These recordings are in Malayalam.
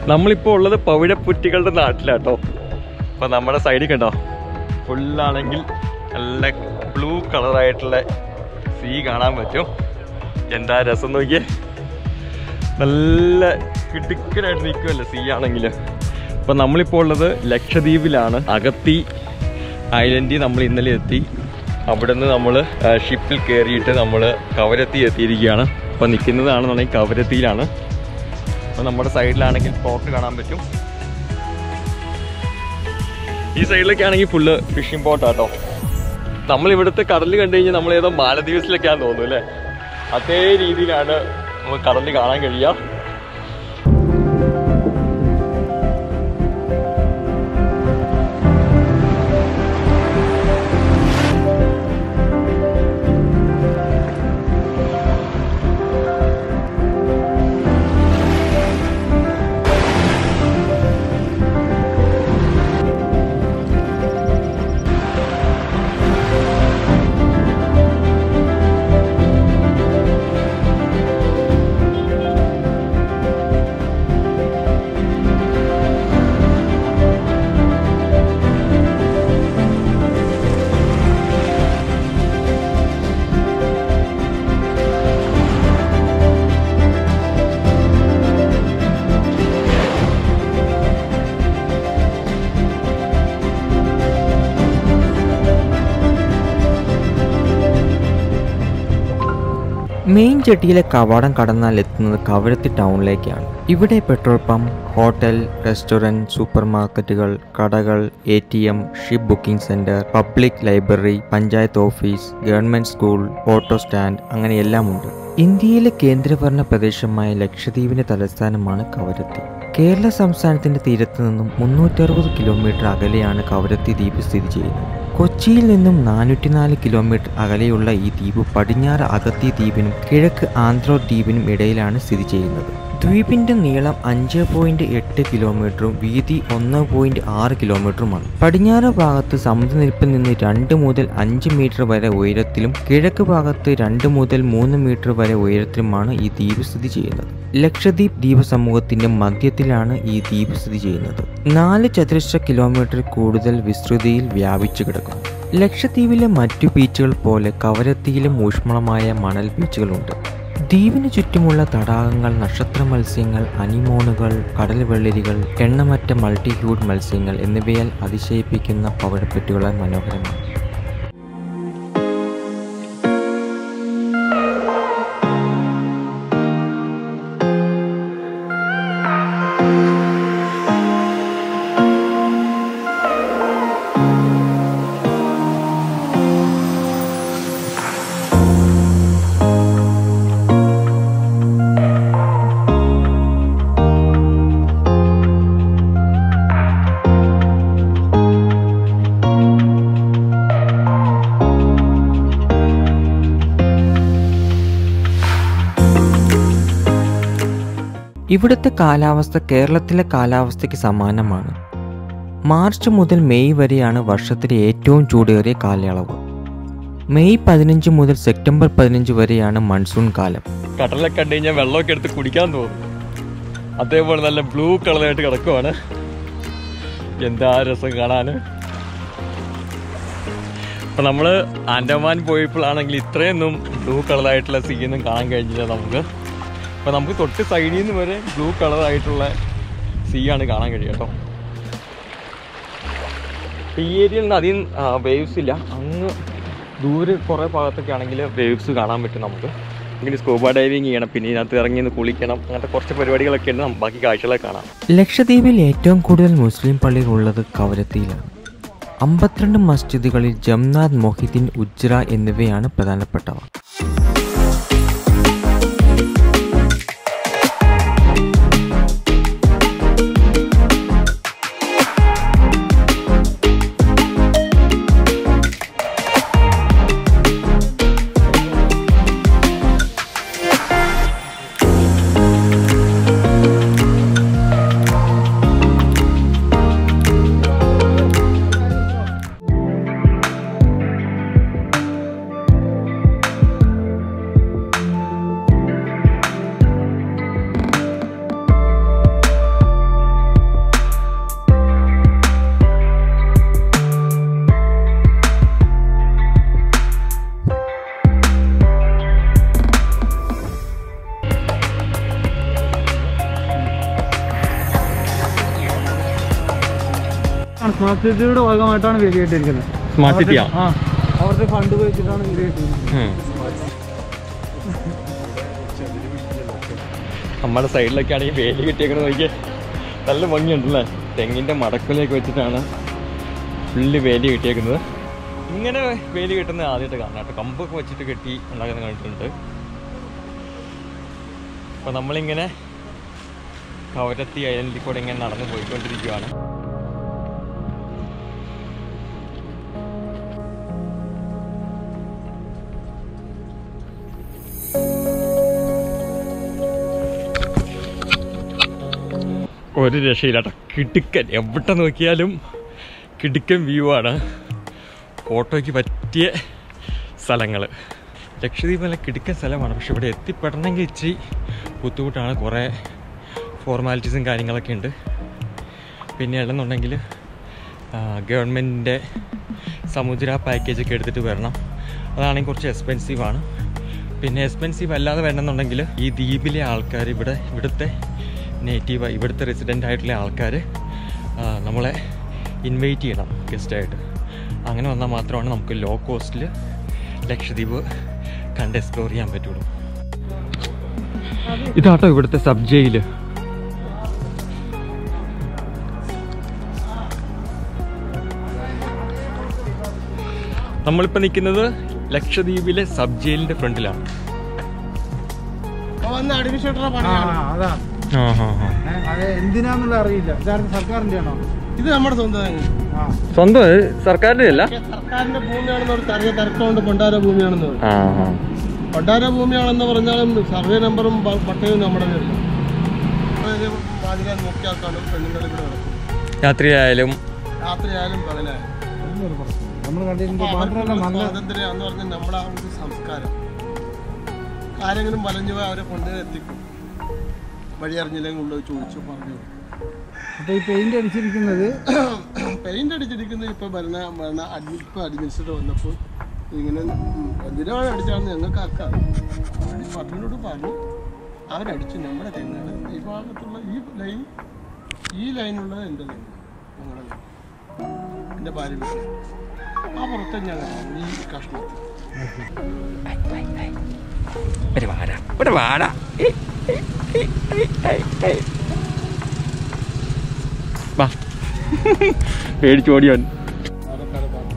നമ്മളിപ്പോൾ ഉള്ളത് പവിഴപ്പുറ്റികളുടെ നാട്ടിലാട്ടോ അപ്പോൾ നമ്മുടെ സൈഡിൽ കണ്ടോ ഫുള്ളാണെങ്കിൽ നല്ല ബ്ലൂ കളറായിട്ടുള്ള സീ കാണാൻ പറ്റും എന്താ രസം നോക്കിയേ നല്ല കിടുക്കനായിട്ട് നിൽക്കുമല്ലോ സീ ആണെങ്കിൽ അപ്പോൾ നമ്മളിപ്പോൾ ഉള്ളത് ലക്ഷദ്വീപിലാണ് അഗത്തി ഐലൻഡിൽ നമ്മൾ ഇന്നലെ എത്തി അവിടെ നിന്ന് നമ്മൾ ഷിപ്പിൽ കയറിയിട്ട് നമ്മൾ കവരത്തി എത്തിയിരിക്കുകയാണ് അപ്പോൾ നിൽക്കുന്നതാണെന്നുണ്ടെങ്കിൽ കവരത്തിയിലാണ് അപ്പോൾ നമ്മുടെ സൈഡിലാണെങ്കിൽ പോർട്ട് കാണാൻ പറ്റും ഈ സൈഡിലൊക്കെ ആണെങ്കിൽ ഫുള്ള് ഫിഷിംഗ് പോട്ടാട്ടോ നമ്മൾ ഇവിടുത്തെ കടൽ കണ്ടു കഴിഞ്ഞാൽ നമ്മൾ ഏതോ മാലദ്വീപ്സിലൊക്കെയാന്ന് തോന്നുന്നു അല്ലേ അതേ രീതിയിലാണ് നമുക്ക് കടൽ കാണാൻ കഴിയുക മെയിൻ ജെട്ടിയിലെ കവാടം കടന്നാൽ എത്തുന്നത് കവരത്തി ടൗണിലേക്കാണ് ഇവിടെ petrol pump hotel restaurant super മാർക്കറ്റുകൾ കടകൾ A T M ship booking centre public library panchayat office government school auto stand അങ്ങനെ എല്ലാം ഉണ്ട് ഇന്ത്യയിലെ കേന്ദ്രഭരണ പ്രദേശമായ ലക്ഷദ്വീപിന്റെ തലസ്ഥാനമാണ് കവരത്തി കേരള സംസ്ഥാനത്തിന്റെ തീരത്ത് നിന്നും മുന്നൂറ്ററുപത് കിലോമീറ്റർ അകലെയാണ് കവരത്തി ദ്വീപ് സ്ഥിതി ചെയ്യുന്നത് കൊച്ചിയിൽ നിന്നും നാനൂറ്റിനാല് കിലോമീറ്റർ അകലെയുള്ള ഈ ദ്വീപ് പടിഞ്ഞാറ് അഗത്തി ദ്വീപിനും കിഴക്ക് ആന്ധ്രോ ദ്വീപിനും ഇടയിലാണ് സ്ഥിതി ചെയ്യുന്നത് ദ്വീപിന്റെ നീളം അഞ്ച് പോയിന്റ് എട്ട് കിലോമീറ്ററും വീതി ഒന്ന് പോയിന്റ് ആറ് കിലോമീറ്ററുമാണ് പടിഞ്ഞാറ് ഭാഗത്ത് സമുദ്രനിരപ്പിൽ നിന്ന് രണ്ട് മുതൽ അഞ്ച് മീറ്റർ വരെ ഉയരത്തിലും കിഴക്ക് ഭാഗത്ത് രണ്ട് മുതൽ മൂന്ന് മീറ്റർ വരെ ഉയരത്തിലുമാണ് ഈ ദ്വീപ് സ്ഥിതി ചെയ്യുന്നത് ലക്ഷദ്വീപ് ദ്വീപ സമൂഹത്തിന്റെ മധ്യത്തിലാണ് ഈ ദ്വീപ് സ്ഥിതി ചെയ്യുന്നത് നാല് ചതുരശ്ര കിലോമീറ്റർ കൂടുതൽ വിസ്തൃതിയിൽ വ്യാപിച്ചു കിടക്കുന്നു ലക്ഷദ്വീപിലെ മറ്റു ബീച്ചുകൾ പോലെ കവരത്തിയിലും ഊഷ്മളമായ മണൽ ബീച്ചുകളുണ്ട് ദ്വീപിന് ചുറ്റുമുള്ള തടാകങ്ങൾ നക്ഷത്ര മത്സ്യങ്ങൾ അനിമോണുകൾ കടൽ വെള്ളരികൾ എണ്ണമറ്റ മൾട്ടിഹ്യൂഡ് മത്സ്യങ്ങൾ എന്നിവയാൽ അതിശയിപ്പിക്കുന്ന പവിഴപ്പെട്ടുകളാൽ മനോഹരമാണ് ഇവിടുത്തെ കാലാവസ്ഥ കേരളത്തിലെ കാലാവസ്ഥയ്ക്ക് സമാനമാണ് മാർച്ച് മുതൽ മെയ് വരെയാണ് വർഷത്തിലെ ഏറ്റവും ചൂടേറിയ കാലയളവ് മെയ് പതിനഞ്ച് മുതൽ സെപ്റ്റംബർ പതിനഞ്ച് വരെയാണ് മൺസൂൺ കാലം കടലൊക്കെ കണ്ടു കഴിഞ്ഞാൽ വെള്ളമൊക്കെ എടുത്ത് കുടിക്കാൻ തോന്നും അതേപോലെ നല്ല ബ്ലൂ കളറായിട്ട് കിടക്കുവാണ് എന്താ രസം കാണാൻ അപ്പം നമ്മൾ ആൻഡമാൻ പോയപ്പോഴാണെങ്കിൽ ഇത്രയൊന്നും ബ്ലൂ കളറായിട്ടുള്ള സീയൊന്നും കാണാൻ കഴിഞ്ഞില്ല നമുക്ക് അപ്പം നമുക്ക് തൊട്ട് സൈഡിൽ നിന്ന് വരെ ബ്ലൂ കളറായിട്ടുള്ള സീ ആണ് കാണാൻ കഴിയുക കേട്ടോ ഈ ഏരിയയിൽ നിന്ന് അധികം വേവ്സ് ഇല്ല അങ്ങ് ദൂരെ കുറേ ഭാഗത്തൊക്കെ ആണെങ്കിൽ വേവ്സ് കാണാൻ പറ്റും നമുക്ക് ഇങ്ങനെ സ്കൂബ ഡൈവിങ് ചെയ്യണം പിന്നെ ഇതിനകത്ത് ഇറങ്ങി നിന്ന് കുളിക്കണം അങ്ങനത്തെ കുറച്ച് പരിപാടികളൊക്കെ ഉണ്ട് നമുക്ക് ബാക്കി കാഴ്ചകളൊക്കെ കാണാം ലക്ഷദ്വീപിൽ ഏറ്റവും കൂടുതൽ മുസ്ലിം പള്ളികൾ ഉള്ളത് കവരത്തിയിലാണ് അമ്പത്തിരണ്ട് മസ്ജിദുകളിൽ ജംനാഥ് മൊഹിദ്ദീൻ ഉജ്ര എന്നിവയാണ് പ്രധാനപ്പെട്ടവ സ്മാർട്ട് സിറ്റിയുടെ ഭാഗമായിട്ടാണ് വേലി കെട്ടിയിരിക്കുന്നത് സ്മാർട്ട് സിറ്റിയാ ആ അവരുടെ ഫണ്ട് ഉപയോഗിച്ചിട്ടാണ് വേലി കെട്ടിയിരിക്കുന്നത് നമ്മുടെ സൈഡിലൊക്കെ ആണെങ്കിൽ വേലി കിട്ടിയേക്കുന്നത് നോക്കിയേ നല്ല ഭംഗിയുണ്ടല്ലേ തെങ്ങിൻ്റെ മടക്കിലേക്ക് വെച്ചിട്ടാണ് ഫുള്ള് വേലി കിട്ടിയേക്കുന്നത് ഇങ്ങനെ വേലി കെട്ടുന്നത് ആദ്യമായിട്ട് കാണാം കേട്ടോ കമ്പൊക്കെ വെച്ചിട്ട് കെട്ടി ഉണ്ടാക്കുന്ന കണ്ടിട്ടുണ്ട് അപ്പോൾ നമ്മളിങ്ങനെ കവരത്തി ഐലൻഡിൽ കൂടെ ഇങ്ങനെ നടന്നു പോയിക്കൊണ്ടിരിക്കുകയാണ് ഒരു രക്ഷയില്ല കേട്ടോ കിടുക്കൻ എവിടെ നോക്കിയാലും കിടുക്കൻ വ്യൂ ആണ് ഫോട്ടോയ്ക്ക് പറ്റിയ സ്ഥലങ്ങൾ ലക്ഷദ്വീപ് നല്ല കിടുക്കൻ സ്ഥലമാണ് പക്ഷെ ഇവിടെ എത്തിപ്പെടണമെങ്കിൽ ഇച്ചിരി ബുദ്ധിമുട്ടാണ് കുറേ ഫോർമാലിറ്റീസും കാര്യങ്ങളൊക്കെ ഉണ്ട് പിന്നെ അല്ലെന്നുണ്ടെങ്കിൽ ഗവൺമെൻറ്റിൻ്റെ സമുദ്ര പാക്കേജൊക്കെ എടുത്തിട്ട് വരണം അതാണെങ്കിൽ കുറച്ച് എക്സ്പെൻസീവ് ആണ് പിന്നെ എക്സ്പെൻസീവ് അല്ലാതെ വേണമെന്നുണ്ടെങ്കിൽ ഈ ദ്വീപിലെ ആൾക്കാർ ഇവിടെ ഇവിടുത്തെ നേറ്റീവ് ഇവിടുത്തെ റെസിഡൻ്റ് ആയിട്ടുള്ള ആൾക്കാർ നമ്മളെ ഇൻവൈറ്റ് ചെയ്യണം ഗസ്റ്റായിട്ട് അങ്ങനെ വന്നാൽ മാത്രമാണ് നമുക്ക് ലോ കോസ്റ്റിൽ ലക്ഷദ്വീപ് കണ്ട് എക്സ്പ്ലോർ ചെയ്യാൻ പറ്റുള്ളൂ ഇതാട്ടോ ഇവിടുത്തെ സബ് ജയിൽ നമ്മളിപ്പോൾ നിൽക്കുന്നത് ലക്ഷദ്വീപിലെ സബ് ജയിലിൻ്റെ ഫ്രണ്ടിലാണ് വന്ന് അഡ്മിനിസ്ട്രേറ്ററെ ആ പണിയാണ് അതാ ആ ഹാ ഹാ ഏ, അത് എന്തിനാന്നുള്ള അറിയില്ല ഇതായിരുന്നു സർക്കാരിന്റെ ആണോ ഇത് നമ്മുടെ സ്വന്തം തന്നെ. ആ സ്വന്തം സർക്കാരിൻ്റെ അല്ല പക്ഷേ സർക്കാരിന്റെ ഭൂമിയാണെന്ന് ഒരു ചെറിയ തിരക്കുകൊണ്ട് കൊണ്ടാര ഭൂമിയാണെന്ന് പറയും ആ ഹാ കൊണ്ടാര ഭൂമിയാണെന്ന് പറഞ്ഞാലും സർവേ നമ്പറും പ- പട്ടയവും നമ്മുടെ പേരില്ല വാതിക്കാൻ നോക്കിയാൽ കാണും പെണ്ണുങ്ങൾ ഇവിടെ നടക്കും രാത്രിയായാലും രാത്രിയായാലും പകലായാലും ഒന്നൊരു പ്രശ്നം നമ്മൾ കണ്ടിട്ടുണ്ട് അപ്പൊ മാത്രമല്ല അവർക്കുള്ള നല്ല സ്വാതന്ത്ര്യം എന്ന് പറഞ്ഞാൽ നമ്മുടെ ആ ഒരു സംസ്കാരം ആരെങ്കിലും വലഞ്ഞു പോയി അവരെ കൊണ്ടുപോയി എത്തിക്കും വഴി അറിഞ്ഞില്ലെങ്കിൽ ഉള്ളത് ചോദിച്ചു പറഞ്ഞു അപ്പൊ ഈ പെയിന്റ് അടിച്ചിരിക്കുന്നത് പെയിന്റ് അടിച്ചിരിക്കുന്നത് ഇപ്പൊ ഭരണ ഭരണ അഡ്മി ഇപ്പൊ അഡ്മിനിസ്ട്രേറ്റർ വന്നപ്പോൾ ഇങ്ങനെ ഉം, എന്തിനാണ് അടിച്ചാണെന്ന് ഞങ്ങൾക്ക് ആർക്കാം പട്ടിനോട് പറഞ്ഞു അവരടിച്ചു നമ്മുടെ തെങ്ങാണ് ഈ ഭാഗത്തുള്ള ഈ ലൈൻ ഈ ലൈനുള്ളത് എൻ്റെ തെങ്ങ് ഞങ്ങളുടെ ലൈൻ എൻ്റെ ഭാര്യ വീട്ടിൽ ആ പുറത്തെ ഞങ്ങൾ ഈ കഷ്ണത്തിൽ ഒരു വാട ഒരു വാട വാ പേടിച്ചോടിയവൻ ആൾക്കാരെ പറഞ്ഞു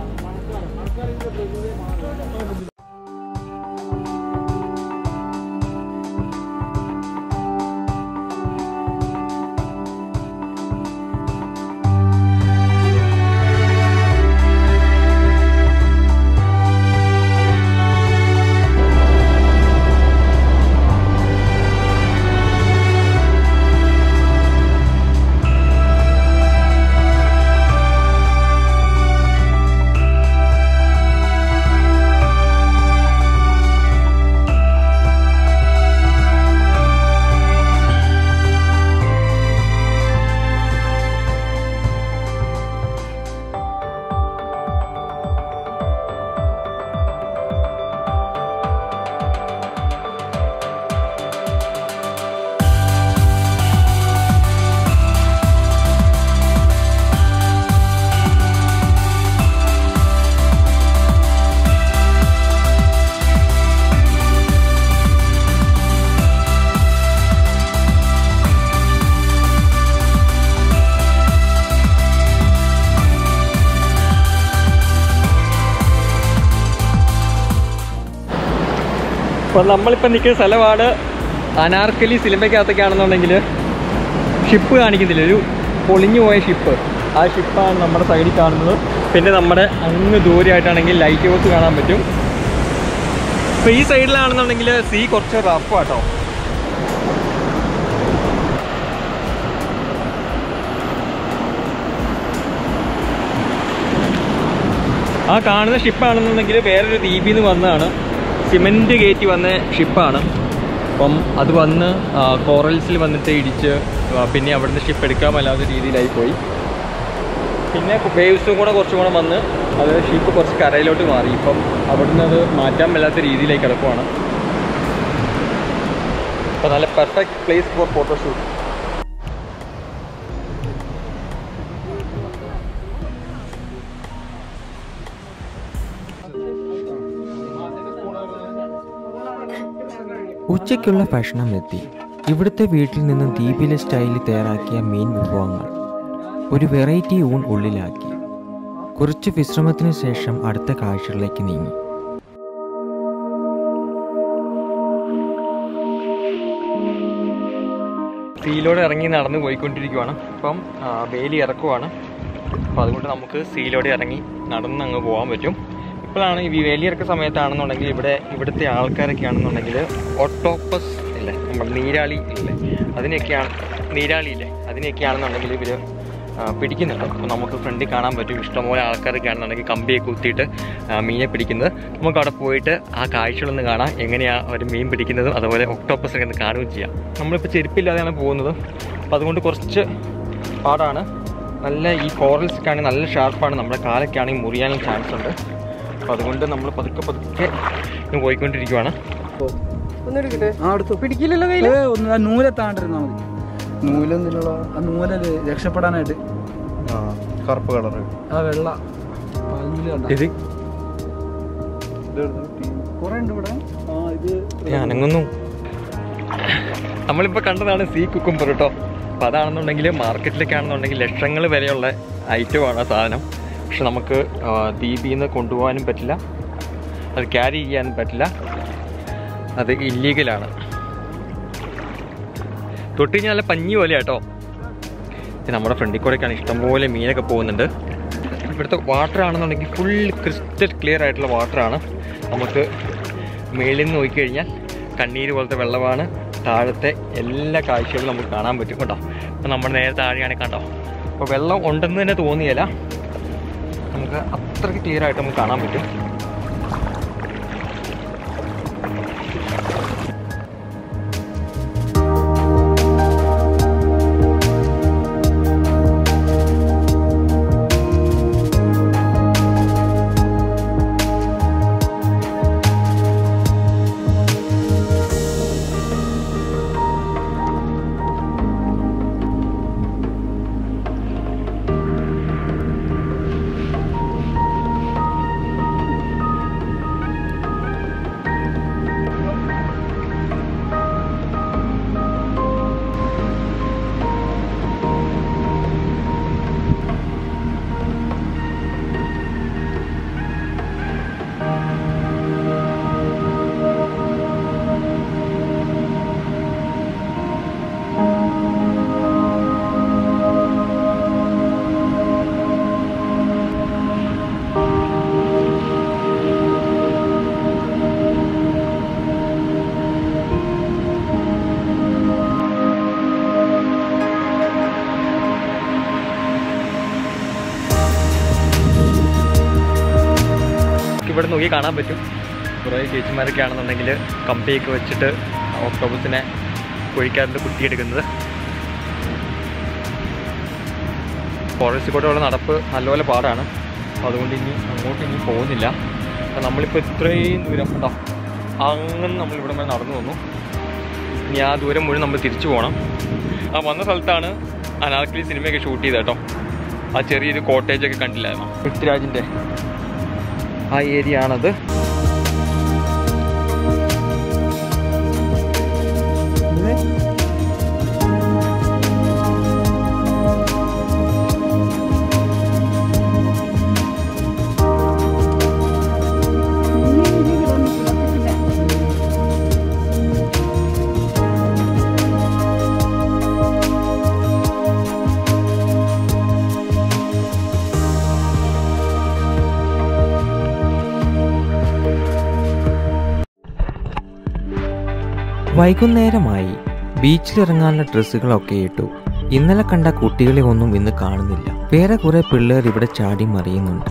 അപ്പോൾ നമ്മളിപ്പോൾ നിൽക്കുന്ന സ്ഥലമാണ് അനാർക്കലി സിനിമയ്ക്കകത്തൊക്കെയാണെന്നുണ്ടെങ്കിൽ ഷിപ്പ് കാണിക്കുന്നില്ല ഒരു പൊളിഞ്ഞു പോയ ഷിപ്പ് ആ ഷിപ്പാണ് നമ്മുടെ സൈഡിൽ കാണുന്നത് പിന്നെ നമ്മുടെ അങ്ങ് ദൂരെയായിട്ടാണെങ്കിൽ ലൈറ്റ് ഹൗസ് കാണാൻ പറ്റും ഇപ്പോൾ ഈ സൈഡിലാണെന്നുണ്ടെങ്കിൽ സീ കുറച്ച് റഫ് കേട്ടോ ആ കാണുന്ന ഷിപ്പാണെന്നുണ്ടെങ്കിൽ വേറൊരു ദ്വീപിൽ നിന്ന് വന്നതാണ് സിമെൻറ്റ് കയറ്റി വന്ന ഷിപ്പാണ് അപ്പം അത് വന്ന് കോറൽസിൽ വന്നിട്ട് ഇടിച്ച് ആ, പിന്നെ അവിടുന്ന് ഷിപ്പ് എടുക്കാൻ വല്ലാത്ത രീതിയിലായി പോയി പിന്നെ വേവ്സും കൂടെ കുറച്ചും കൂടെ വന്ന് അത് ഷിപ്പ് കുറച്ച് കരയിലോട്ട് മാറി ഇപ്പം അവിടുന്ന് അത് മാറ്റാൻ മേലാത്ത രീതിയിലേക്ക് കിടക്കുവാണ് അപ്പോൾ നല്ല പെർഫെക്റ്റ് പ്ലേസ് ഫോർ ഫോട്ടോഷൂട്ട് ഉച്ചയ്ക്കുള്ള ഭക്ഷണം എത്തി ഇവിടുത്തെ വീട്ടിൽ നിന്ന് ദ്വീപിലെ സ്റ്റൈലിൽ തയ്യാറാക്കിയ മീൻ വിഭവങ്ങൾ ഒരു വെറൈറ്റി ഊൺ ഉള്ളിലാക്കി കുറച്ച് വിശ്രമത്തിനു ശേഷം അടുത്ത കാഴ്ചകളിലേക്ക് നീങ്ങി സീലോടെ ഇറങ്ങി നടന്ന് പോയിക്കൊണ്ടിരിക്കുവാണ് ഇപ്പം ആ, വേലി ഇറക്കുവാണ് അപ്പം അതുകൊണ്ട് നമുക്ക് സീലോടെ ഇറങ്ങി നടന്ന് അങ്ങ് പോകാൻ പറ്റും ഇപ്പോഴാണ് ഈ വേലി ഇറക്ക സമയത്താണെന്നുണ്ടെങ്കിൽ ഇവിടെ ഇവിടുത്തെ ആൾക്കാരൊക്കെ ആണെന്നുണ്ടെങ്കിൽ ഒട്ടോപ്പസ് ഇല്ലേ നമ്മൾ നീരാളി ഇല്ലേ അതിനെയൊക്കെയാണ് നീരാളി ഇല്ലേ അതിനെയൊക്കെയാണെന്നുണ്ടെങ്കിൽ ഇവർ പിടിക്കുന്നുണ്ട് അപ്പോൾ നമുക്ക് ഫ്രണ്ടിൽ കാണാൻ പറ്റും ഇഷ്ടംപോലെ ആൾക്കാരൊക്കെ ആണെന്നുണ്ടെങ്കിൽ കമ്പിയെ കുത്തിയിട്ട് ആ, മീനെ പിടിക്കുന്നത് നമുക്ക് അവിടെ പോയിട്ട് ആ കാഴ്ചകളൊന്ന് കാണാം എങ്ങനെയാണ് അവർ മീൻ പിടിക്കുന്നതും അതുപോലെ ഒക്ടോപ്പസിനൊക്കെ ഒന്ന് കാണുകയും ചെയ്യാം നമ്മളിപ്പോൾ ചെരുപ്പില്ലാതെയാണ് പോകുന്നത് അപ്പോൾ അതുകൊണ്ട് കുറച്ച് പാടാണ് നല്ല ഈ കോറൽസ് ഒക്കെ ആണെങ്കിൽ നല്ല ഷാർപ്പാണ് നമ്മുടെ കാലൊക്കെ ആണെങ്കിൽ മുറിയാനും ചാൻസ് ഉണ്ട് അപ്പോൾ അതുകൊണ്ട് നമ്മൾ പതുക്കെ പതുക്കെ ഇങ്ങ് പോയിക്കൊണ്ടിരിക്കുവാണ് ആ എടുത്തു പിടിക്കില്ലല്ലോ കയ്യിൽ ഒന്ന് ആ നൂലെ താണ്ടിരുന്നാ മതി നൂലെന്തിനുള്ള ആ നൂലത് രക്ഷപ്പെടാനായിട്ട് കറുപ്പ് കളറ് ആ വെള്ള പല്ല് കണ്ട ഇത് കുറെ ഉണ്ട് ഇവിടെ ആ ഇത് അനങ്ങുന്നു നമ്മളിപ്പോൾ കണ്ടതാണ് സീ കുക്കുംബർ കേട്ടോ അപ്പോൾ അതാണെന്നുണ്ടെങ്കിൽ മാർക്കറ്റിലൊക്കെ ആണെന്നുണ്ടെങ്കിൽ ലക്ഷങ്ങൾ വരെയുള്ള ഐറ്റമാണ് ആ സാധനം പക്ഷെ നമുക്ക് ആ, ദ്വീപിൽ നിന്ന് കൊണ്ടുപോകാനും പറ്റില്ല അത് ക്യാരി ചെയ്യാനും പറ്റില്ല അത് ഇല്ലീഗലാണ് തൊട്ട് കഴിഞ്ഞാൽ നല്ല പഞ്ഞി പോലെ കേട്ടോ നമ്മുടെ ഫ്രണ്ടിൽ കൂടെയൊക്കെയാണ് ഇഷ്ടംപോലെ മീനൊക്കെ പോകുന്നുണ്ട് ഇവിടുത്തെ വാട്ടർ ആണെന്നുണ്ടെങ്കിൽ ഫുൾ ക്രിസ്റ്റൽ ക്ലിയർ ആയിട്ടുള്ള വാട്ടറാണ് നമുക്ക് മേളിൽ നിന്ന് നോക്കിക്കഴിഞ്ഞാൽ കണ്ണീര് പോലത്തെ വെള്ളമാണ് താഴത്തെ എല്ലാ കാഴ്ചകളും നമുക്ക് കാണാൻ പറ്റും കേട്ടോ അപ്പോൾ നമ്മൾ നേരെ താഴെയാണെങ്കിൽ കണ്ടോ അപ്പോൾ വെള്ളം ഉണ്ടെന്ന് തന്നെ തോന്നിയല്ല നമുക്ക് അത്രയ്ക്ക് ക്ലിയർ ആയിട്ട് നമുക്ക് കാണാൻ പറ്റും ഇവിടെ നോക്കി കാണാൻ പറ്റും കുറേ ചേച്ചിമാരൊക്കെ ആണെന്നുണ്ടെങ്കിൽ കമ്പിയൊക്കെ വെച്ചിട്ട് ഓക്ടോബസിനെ കുഴിക്കാറുണ്ട് കുത്തിയെടുക്കുന്നത് ഫോറസ്റ്റ് കൂടെയുള്ള നടപ്പ് നല്ലപോലെ പാടാണ് അപ്പോൾ അതുകൊണ്ട് ഇനി അങ്ങോട്ട് ഇനി പോകുന്നില്ല അപ്പോൾ നമ്മളിപ്പോൾ ഇത്രയും ദൂരം ഉണ്ടോ അങ്ങനെ നമ്മളിവിടെ വരെ നടന്നു വന്നു ഇനി ആ ദൂരം മുഴുവൻ നമ്മൾ തിരിച്ചു പോകണം ആ വന്ന സ്ഥലത്താണ് അനാർക്കലി സിനിമയൊക്കെ ഷൂട്ട് ചെയ്തത് കേട്ടോ ആ ചെറിയൊരു കോട്ടേജൊക്കെ കണ്ടില്ലായിരുന്നു പൃഥ്വിരാജിൻ്റെ ആ ഏരിയ ആണത് വൈകുന്നേരമായി ബീച്ചിലിറങ്ങാനുള്ള ഡ്രസ്സുകളൊക്കെ ഇട്ടു ഇന്നലെ കണ്ട കുട്ടികളെ ഒന്നും ഇന്ന് കാണുന്നില്ല വേറെ കുറെ പിള്ളേർ ഇവിടെ ചാടി മറിയുന്നുണ്ട്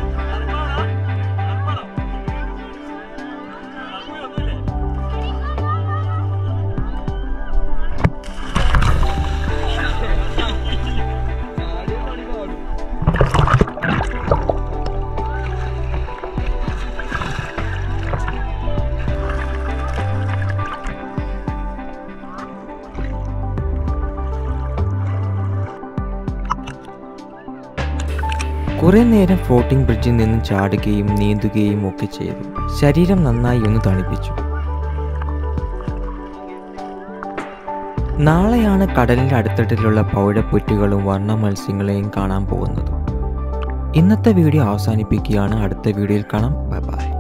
കുറെ നേരം ഫ്ലോട്ടിംഗ് ബ്രിഡ്ജിൽ നിന്നും ചാടുകയും നീന്തുകയും ഒക്കെ ചെയ്തു ശരീരം നന്നായി ഒന്ന് തണുപ്പിച്ചു നാളെയാണ് കടലിൻ്റെ അടുത്തട്ടിലുള്ള പൗഴപ്പുറ്റുകളും വർണ്ണ മത്സ്യങ്ങളെയും കാണാൻ പോകുന്നത് ഇന്നത്തെ വീഡിയോ അവസാനിപ്പിക്കുകയാണ് അടുത്ത വീഡിയോയിൽ കാണാം ബൈ ബൈ